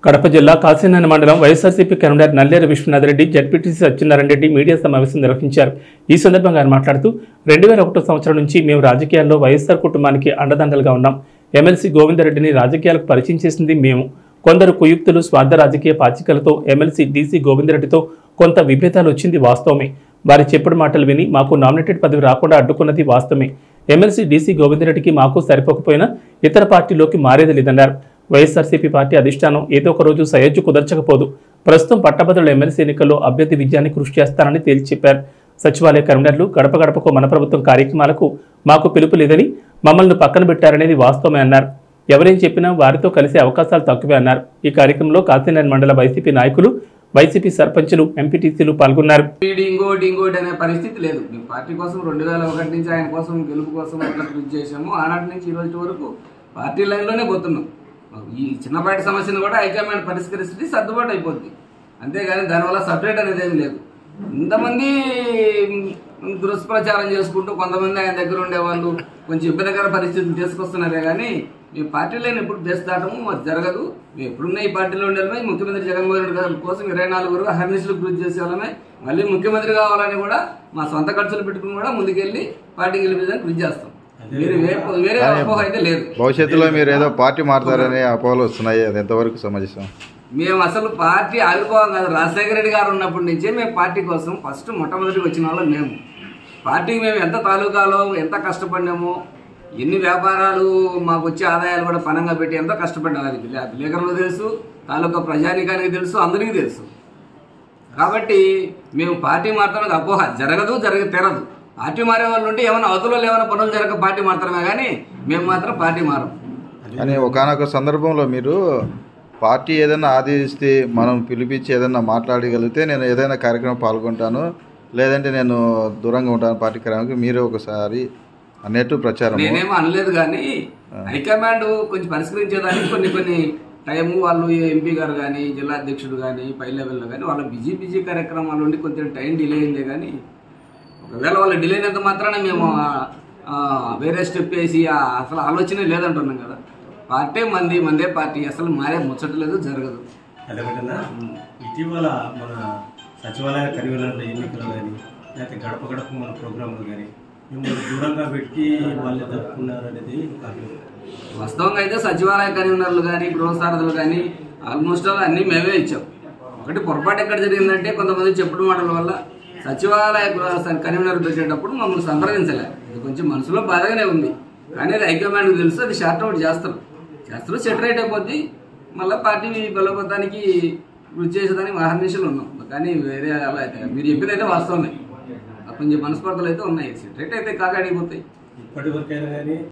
కడప జిల్లా కాశీనారాయణ మండలం YSRCP convener Nalleru Viswanath Reddy ZPTC Satyanarayana Reddy media సమావేశం నిర్వహించారు ఈ సందర్భంగా ఆయన మాట్లాడుతూ రెండు వేల ఒకటో సంవత్సరం నుంచి మేము రాజకీయాల్లో వైఎస్ఆర్ కుటుంబానికి అండదండలుగా ఉన్నాం ఎమ్మెల్సీ గోవిందరెడ్డిని రాజకీయాలకు పరిచయం చేసింది మేము కొందరు కుయుక్తులు స్వార్థ రాజకీయ పాచికలతో ఎమ్మెల్సీ డీసీ గోవిందరెడ్డితో కొంత విభేదాలు వచ్చింది వాస్తవమే వారి చెప్పుడు మాటలు విని మాకు నామినేటెడ్ పదవి రాకుండా అడ్డుకున్నది వాస్తవమే ఎమ్మెల్సీ డీసీ గోవిందరెడ్డికి మాకు సరిపోకపోయినా ఇతర పార్టీలోకి మారేది లేదన్నారు వైఎస్ఆర్సీపీ పార్టీ అధిష్టానం ఏదో ఒక రోజు సయోధ్య కుదర్చకపోదు ప్రస్తుతం పట్టభద్రుల ఎమ్మెల్సీ ఎన్నికల్లో అభ్యర్థి విజయాన్ని కృషి చేస్తానని తేల్చి చెప్పారు సచివాలయ కన్వీనర్లు గడప గడపకు మన ప్రభుత్వం కార్యక్రమాలకు మాకు పిలుపు లేదని మమ్మల్ని పక్కన పెట్టారనేది వాస్తవమే అన్నారు ఎవరేం చెప్పినా వారితో కలిసే అవకాశాలు తక్కువే అన్నారు ఈ కార్యక్రమంలో కాశీనారాయణ మండల వైసీపీ నాయకులు వైసీపీ సర్పంచులు ఎంపీటీసీలు పాల్గొన్నారు వీడి ఇంకోటి ఇంకోటి అనే పరిస్థితి లేదు మేము పార్టీ కోసం రెండు వేల ఒకటి నుంచి ఆయన కోసం గెలుపు కోసం ఎట్లా కృషి చేసాము ఆనాటి నుంచి ఈ రోజు వరకు పార్టీ లైన్లోనే పోతున్నాం ఈ చిన్నపాటి సమస్యను కూడా హైకమాండ్ పరిష్కరిస్తే సర్దుబాటు అయిపోద్ది అంతేగాని దానివల్ల సపరేట్ అనేది ఏమి లేదు ఇంతమంది దుష్ప్రచారం చేసుకుంటూ కొంతమంది ఆయన దగ్గర ఉండే వాళ్ళు కొంచెం ఇబ్బందికర పరిస్థితులు తీసుకొస్తున్నారే కానీ మీ పార్టీలో ఎప్పుడు బేస్ దాటము అది జరగదు మేము ఎప్పుడున్న ఈ పార్టీలో ఉండేమే ముఖ్యమంత్రి జగన్మోహన్ రెడ్డి గారి కోసం ఇరవై నాలుగు వరకు హర్నిషులు కృషి చేసే వాళ్ళమే మళ్ళీ ముఖ్యమంత్రి కావాలని కూడా మా సొంత ఖర్చులు పెట్టుకుని కూడా ముందుకెళ్ళి పార్టీ గెలిపించడానికి కృషి చేస్తాం మీరు వే- వేరే అపోహ అయితే లేదు భవిష్యత్తులో మీరు ఏదో పార్టీ మారుతారనే అపోహలు వస్తున్నాయి అది ఎంతవరకు సమంజసం మేము అసలు పార్టీ ఆవిర్భావం కాదు రాజశేఖర రెడ్డి గారు ఉన్నప్పటి నుంచే మేము పార్టీ కోసం ఫస్ట్ మొట్టమొదటి వచ్చిన వాళ్ళం మేము పార్టీకి మేము ఎంత తాలూకాలో ఎంత కష్టపడినామో ఎన్ని వ్యాపారాలు మాకు వచ్చే ఆదాయాలు కూడా పనంగా పెట్టి ఎంతో కష్టపడ్డాం అది విలే- విలేకరులకు తెలుసు తాలూకా ప్రజానికానికి తెలుసు అందరికీ తెలుసు కాబట్టి మేము పార్టీ మారడానికి అపోహ జరగదు జరగ తెరదు పార్టీ మారే వాళ్ళు ఉంటే ఏమైనా అవతలలో ఏమైనా పనులు జరగక పార్టీ మారుతామే కానీ మేము మాత్రం పార్టీ మారం కానీ ఒకనొక సందర్భంలో మీరు పార్టీ ఏదైనా ఆదేశిస్తే మనం పిలిపించి ఏదైనా మాట్లాడగలిగితే నేను ఏదైనా కార్యక్రమం పాల్గొంటాను లేదంటే నేను దూరంగా ఉంటాను పార్టీ కార్యక్రమానికి మీరు ఒకసారి అన్నట్టు ప్రచారం నేనేమో అనలేదు కానీ హైకమాండ్ కొంచెం పరిష్కరించేదానికి కొన్ని కొన్ని టైము వాళ్ళు ఎంపీ గారు కానీ జిల్లా అధ్యక్షుడు కానీ పై లెవెల్లో కానీ వాళ్ళ బిజీ బిజీ కార్యక్రమాలు ఉండి కొంచెం టైం డిలే అయిందే కానీ ఒకవేళ వాళ్ళ డిలే అయినంత మాత్రాన మేము ఆ- ఆ వేరే స్టెప్ వేసి ఆ అసలు ఆలోచనే లేదంటున్నాం కదా పార్టీ మంది మందే పార్టీ అసలు మారే ముచ్చట్లేదు జరగదు అదేవిధంగా ఇటీవల మన సచివాలయ కన్వీనర్ల ఎన్నికలు కానీ లేకపోతే గడప గడప మన ప్రోగ్రాంలు కానీ మిమ్మల్ని దూరంగా పెట్టి వాళ్ళు జరుపుకున్నారు అనేది వాస్తవంగా అయితే సచివాలయ కన్వీనర్లు కానీ గృహసారథులు కానీ ఆల్మోస్ట్ ఆల్ అన్నీ మేమే ఇచ్చాం ఒకటి పొరపాటు ఎక్కడ జరిగిందంటే కొంతమంది చెప్పుడు మాటల వల్ల సచివాలయ గృహ స- కన్వీనర్ పెట్టేటప్పుడు మమ్మల్ని సంప్రదించలే ఇది కొంచెం మనసులో బాధగానే ఉంది కానీ అది హైకమాండ్కి తెలుసు అది షార్ట్ అవుట్ చేస్తారు చేస్తారు సెటరేట్ అయిపోద్ది మళ్ళీ పార్టీ బలోపతానికి కృషి చేసేదానికి మహర్నిశలు ఉన్నాం కానీ వేరే అలా అయితే మీరు చెప్పేదైతే వాస్తవమే కొంచెం మనస్పర్ధలు అయితే ఉన్నాయి సెటరేట్ అయితే కాకాడిపోతాయి ఇప్పటి వరకైనా కానీ